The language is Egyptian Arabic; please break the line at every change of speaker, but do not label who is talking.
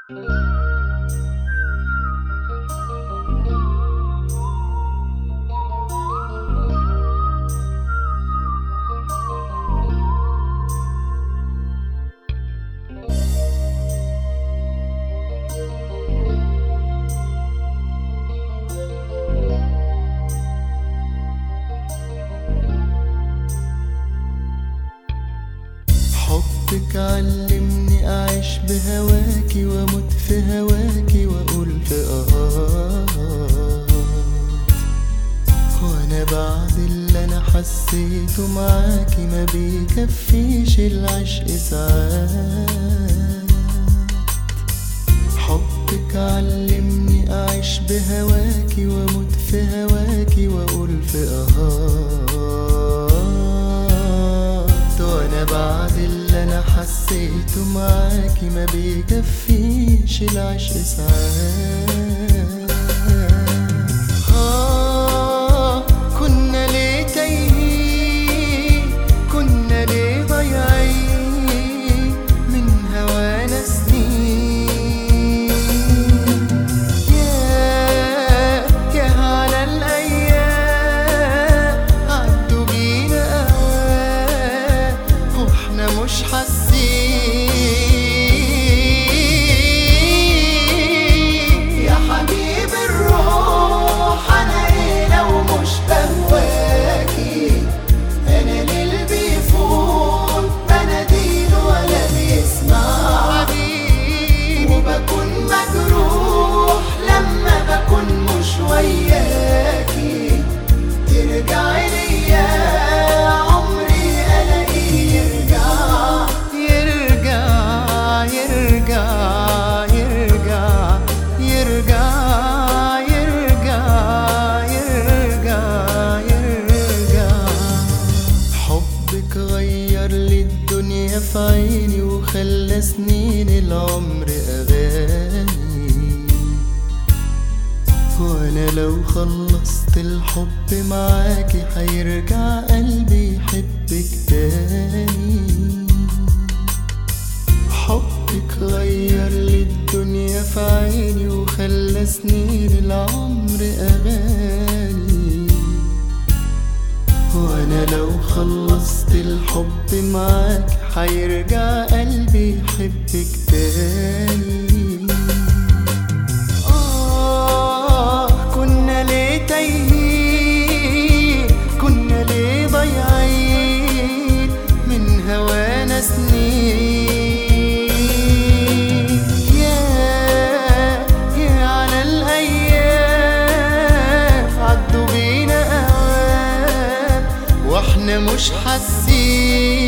حبك علمني أعيش بهواكي وأموت في هواكي وأقول في آه وأنا بعد اللي أنا حسيته معاكي ما بيكفيش العشق ساعات حبك علمني أعيش بهواكي وأموت في هواكي وأقول في آه وأنا بعد اللي أنا حسيته معاكي ما بيكفيش العشق ساعات آه كنا ليه تايهين كنا ليه ضايعين من هوانا سنين يا يا على الأيام عدوا بينا أوقات واحنا مش حاسين يا حبيب الروح أنا إيه لو مش بهواكي أنا ليل بيفوت بناديل ولا بيسمع وبكون مجروح لما بكون مش وياكي ترجعي ليا عمري الاقيه يرجع يرجع يرجع يرجع يرجع يرجع يرجع يرجع حبك غير لي الدنيا في عيني وخلى سنين العمر أغاني وأنا لو خلصت الحب معاكي هيرجع قلبي يحبك تاني حبك غير لي الدنيا في عيني وخلى سنين العمر أغاني وانا لو خلصت الحب معاك هيرجع قلبي يحبك تاني آه كنا ليه تايهين كنا ليه ضايعين من هوانا سنين يا يا على الأيام عدوا بينا أوقات واحنا مش حاسين